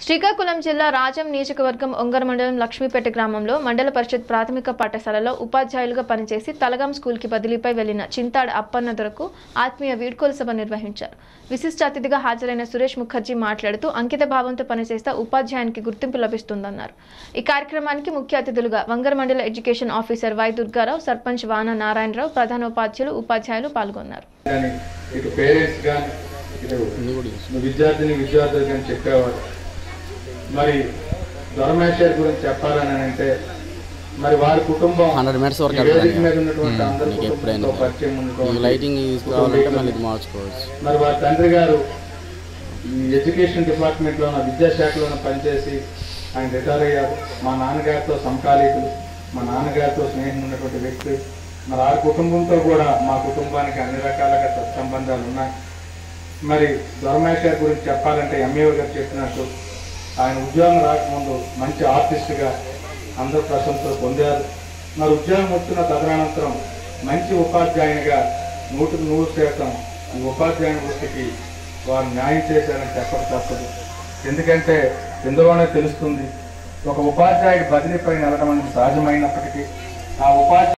శ్రీకాకుళం జిల్లా రాజం నియోజకవర్గం ఒంగర మండలం లక్ష్మీపేట గ్రామంలో మండల పరిషత్ ప్రాథమిక పాఠశాలలో ఉపాధ్యాయులుగా పనిచేసి తలగాం స్కూల్కి బదిలీపై వెళ్లిన చింతాడ అప్పన్న దొరకు ఆత్మీయ వీడ్కోలు సభ నిర్వహించారు విశిష్ట అతిథిగా హాజరైన సురేష్ ముఖర్జీ మాట్లాడుతూ అంకిత భావంతో పనిచేస్తే ఉపాధ్యాయానికి గుర్తింపు లభిస్తుందన్నారు ఈ కార్యక్రమానికి ముఖ్య అతిథులుగా వంగర మండల education officer why Durgarao sarpanch వాన నారాయణరావు ప్రధానోపాధ్యాయులు ఉపాధ్యాయులు పాల్గొన్నారు కానీ ఇటు పేరెంట్స్ కానీ ఇటు విద్యార్థిని విద్యార్థులు కానీ చెప్పేవారు మరి దొరమేశ్వర్ గురించి చెప్పాలని అంటే మరి వారి కుటుంబం హండ్రెడ్ మినిట్స్ వరకు ఈ వేదిక వెళ్తాను మీద ఉన్నటువంటి ఉమ్, అందరి నీకు ఎప్పుడైనా కుటుంబంతో పరిచయం ఉన్నటువంటి ఈ లైటింగ్ కావాలంటే మళ్ళీ ఇది మార్చుకోవచ్చు మరి వారి తండ్రి గారు ఈ ఎడ్యుకేషన్ డిపార్ట్మెంట్లోన విద్యాశాఖలోన పనిచేసి ఆయన రిటైర్ అయ్యారు మా నాన్నగారితో సమకాలీకులు మా నాన్నగారితో స్నేహం ఉన్నటువంటి వ్యక్తి మరి ఆ కుటుంబంతో కూడా మా కుటుంబానికి అన్ని రకాలుగా సత్సంబంధాలు ఉన్నాయి మరి దొరమేశ్వర్ గురించి చెప్పాలంటే ఎంఏఓ గారు చెప్పినట్టు ఆయన ఉద్యోగం రాకముందు మంచి ఆర్టిస్ట్గా అందరూ ప్రశంసలు పొందారు మరి ఉద్యోగం వచ్చిన తదనంతరం మంచి ఉపాధ్యాయునిగా నూటికి నూరు శాతం ఈ ఉపాధ్యాయుని వృత్తికి వారు న్యాయం చేశారని చెప్పక తప్పదు ఎందుకంటే ఇందులోనే తెలుస్తుంది ఒక ఉపాధ్యాయుడి బదిలీపై నిలడం అనేది సహజమైనప్పటికీ ఆ ఉపాధ్యాయుడు